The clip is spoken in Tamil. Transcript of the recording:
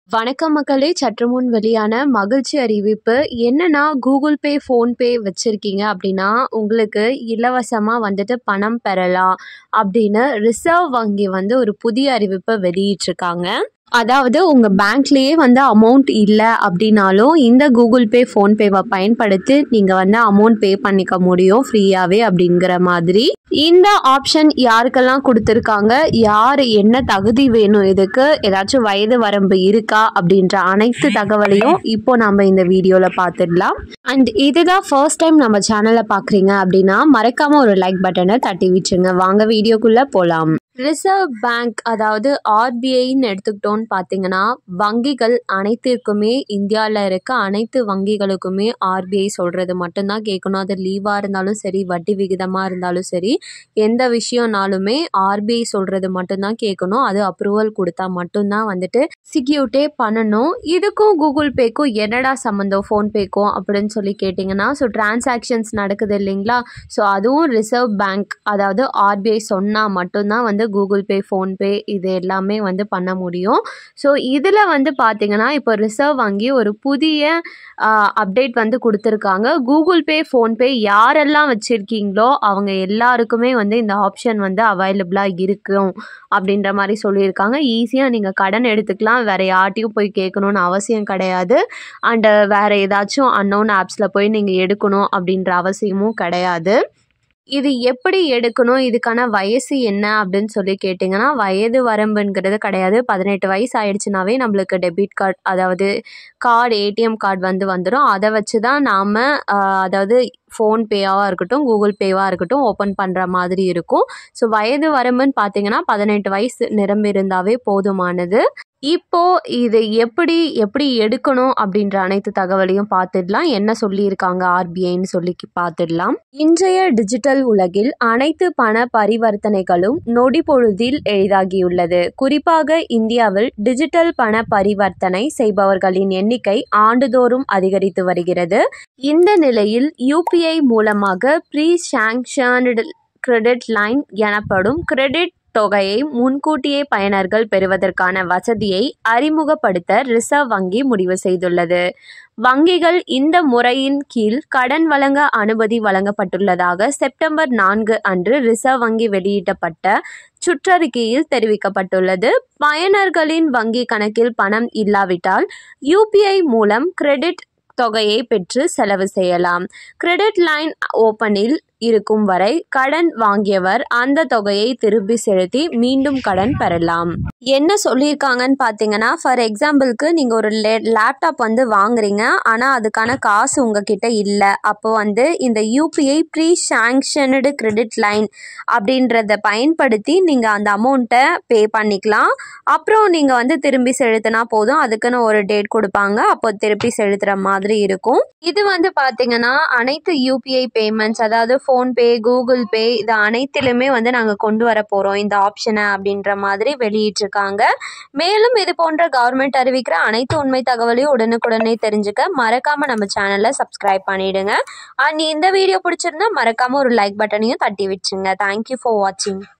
வணக்கம் மக்களே சற்று முன் வெளியான மகிழ்ச்சி அறிவிப்பு என்னன்னா கூகுள் பே ஃபோன்பே வச்சுருக்கீங்க அப்படின்னா உங்களுக்கு இலவசமாக வந்துட்டு பணம் பெறலாம் அப்படின்னு ரிசர்வ் வங்கி வந்து ஒரு புதிய அறிவிப்பை வெளியிட்டிருக்காங்க அதாவது உங்கள் பேங்க்லேயே வந்து அமௌண்ட் இல்லை அப்படின்னாலும் இந்த கூகுள் பே ஃபோன்பேவை பயன்படுத்தி நீங்கள் வந்து அமௌண்ட் பே பண்ணிக்க முடியும் ஃப்ரீயாகவே அப்படிங்கிற மாதிரி இந்த ஆப்ஷன் யாருக்கெல்லாம் கொடுத்துருக்காங்க யார் என்ன தகுதி வேணும் இதுக்கு ஏதாச்சும் வயது வரம்பு இருக்கா அப்படின்ற அனைத்து தகவலையும் இப்போ நம்ம இந்த வீடியோவில் பார்த்துடலாம் அண்ட் இதுதான் ஃபர்ஸ்ட் டைம் நம்ம சேனலை பார்க்குறீங்க அப்படின்னா மறக்காமல் ஒரு லைக் பட்டனை தட்டி விட்டுருங்க வாங்க வீடியோக்குள்ளே போகலாம் ரிசர்வ் பேங்க் அதாவது ஆர்பிஐன்னு எடுத்துக்கிட்டோன்னு பார்த்தீங்கன்னா வங்கிகள் அனைத்திற்குமே இந்தியாவில் இருக்க அனைத்து வங்கிகளுக்குமே ஆர்பிஐ சொல்கிறது மட்டும்தான் கேட்கணும் அது லீவாக இருந்தாலும் சரி வட்டி விகிதமாக இருந்தாலும் சரி எந்த விஷயம்னாலுமே ஆர்பிஐ சொல்கிறது மட்டும்தான் கேட்கணும் அது அப்ரூவல் கொடுத்தா மட்டும்தான் வந்துட்டு எக்ஸிக்யூட்டே பண்ணணும் இதுக்கும் கூகுள் பேக்கும் என்னடா சம்மந்தம் ஃபோன்பேக்கும் அப்படின்னு சொல்லி கேட்டிங்கன்னா ஸோ டிரான்சாக்ஷன்ஸ் நடக்குது இல்லைங்களா ஸோ அதுவும் ரிசர்வ் பேங்க் அதாவது ஆர்பிஐ சொன்னால் மட்டும்தான் வந்து கூகுள் பே ஃபோன்பே இது எல்லாமே வந்து பண்ண முடியும் ஸோ இதில் வந்து பார்த்திங்கன்னா இப்போ ரிசர்வ் வங்கி ஒரு புதிய அப்டேட் வந்து கொடுத்துருக்காங்க கூகுள் பே ஃபோன்பே யாரெல்லாம் வச்சுருக்கீங்களோ அவங்க எல்லாருக்குமே வந்து இந்த ஆப்ஷன் வந்து அவைலபிளாக இருக்கும் அப்படின்ற மாதிரி சொல்லியிருக்காங்க ஈஸியாக நீங்கள் கடன் எடுத்துக்கலாம் வேறு யார்ட்டையும் போய் கேட்கணுன்னு அவசியம் கிடையாது அண்டு வேறு ஏதாச்சும் அன்னோன் ஆப்ஸில் போய் நீங்கள் எடுக்கணும் அப்படின்ற அவசியமும் கிடையாது இது எப்படி எடுக்கணும் இதுக்கான வயசு என்ன அப்படின்னு சொல்லி கேட்டிங்கன்னா வயது வரம்புங்கிறது கிடையாது பதினெட்டு வயசு ஆயிடுச்சுனாவே நம்மளுக்கு டெபிட் கார்டு அதாவது கார்டு ஏடிஎம் கார்டு வந்து வந்துடும் அதை வச்சு தான் நாம் அதாவது ஃபோன்பேவாக இருக்கட்டும் கூகுள் பேவாக இருக்கட்டும் ஓப்பன் பண்ணுற மாதிரி இருக்கும் ஸோ வயது வரம்புன்னு பார்த்தீங்கன்னா பதினெட்டு வயசு நிரம்பி இருந்தாவே போதுமானது இப்போ இது எப்படி எப்படி எடுக்கணும் அப்படின்ற அனைத்து தகவலையும் பார்த்துடலாம் என்ன சொல்லியிருக்காங்க ஆர்பிஐன்னு சொல்லி பார்த்துடலாம் இன்றைய டிஜிட்டல் உலகில் அனைத்து பண பரிவர்த்தனைகளும் நொடி பொழுதில் எளிதாகியுள்ளது குறிப்பாக இந்தியாவில் டிஜிட்டல் பண பரிவர்த்தனை செய்பவர்களின் எண்ணிக்கை ஆண்டுதோறும் அதிகரித்து வருகிறது இந்த நிலையில் யூபிஐ மூலமாக ப்ரீ சாங்ஷன்டு கிரெடிட் லைன் எனப்படும் கிரெடிட் தொகையை முன்கூட்டியே பயனர்கள் பெறுவதற்கான வசதியை அறிமுகப்படுத்த ரிசர்வ் வங்கி முடிவு செய்துள்ளது வங்கிகள் இந்த முறையின் கீழ் கடன் வழங்க அனுமதி வழங்கப்பட்டுள்ளதாக செப்டம்பர் நான்கு அன்று ரிசர்வ் வங்கி வெளியிட்டப்பட்ட சுற்றறிக்கையில் தெரிவிக்கப்பட்டுள்ளது பயனர்களின் வங்கி கணக்கில் பணம் இல்லாவிட்டால் யூபிஐ மூலம் கிரெடிட் தொகையை பெற்று செலவு செய்யலாம் கிரெடிட் லைன் ஓப்பனில் இருக்கும் வரை கடன் வாங்கியவர் அந்த தொகையை திருப்பி செலுத்தி மீண்டும் கடன் பெறலாம் என்ன சொல்லியிருக்காங்கன்னு பார்த்தீங்கன்னா ஃபார் எக்ஸாம்பிளுக்கு நீங்கள் ஒரு லே லேப்டாப் வந்து வாங்குறீங்க ஆனால் அதுக்கான காசு உங்ககிட்ட இல்லை அப்போ வந்து இந்த UPI pre sanctioned credit line அப்படின்றத பயன்படுத்தி நீங்கள் அந்த அமௌண்ட்டை பே பண்ணிக்கலாம் அப்புறம் நீங்கள் வந்து திரும்பி செலுத்தினா போதும் அதுக்குன்னு ஒரு டேட் கொடுப்பாங்க அப்போ திருப்பி செலுத்துகிற மாதிரி இருக்கும் இது வந்து பார்த்தீங்கன்னா அனைத்து யூபிஐ பேமெண்ட்ஸ் அதாவது ஃபோன்பே கூகுள் பே இது அனைத்திலுமே வந்து நாங்கள் கொண்டு வர போகிறோம் இந்த ஆப்ஷனை அப்படின்ற மாதிரி வெளியிட்டிருக்காங்க மேலும் இது போன்ற கவர்மெண்ட் அறிவிக்கிற அனைத்து உண்மை தகவலையும் உடனுக்குடனே தெரிஞ்சுக்க மறக்காமல் நம்ம சேனலை சப்ஸ்கிரைப் பண்ணிவிடுங்க அண்ட் இந்த வீடியோ பிடிச்சிருந்தா மறக்காமல் ஒரு லைக் பட்டனையும் தட்டி விட்டுருங்க தேங்க்யூ ஃபார் வாட்சிங்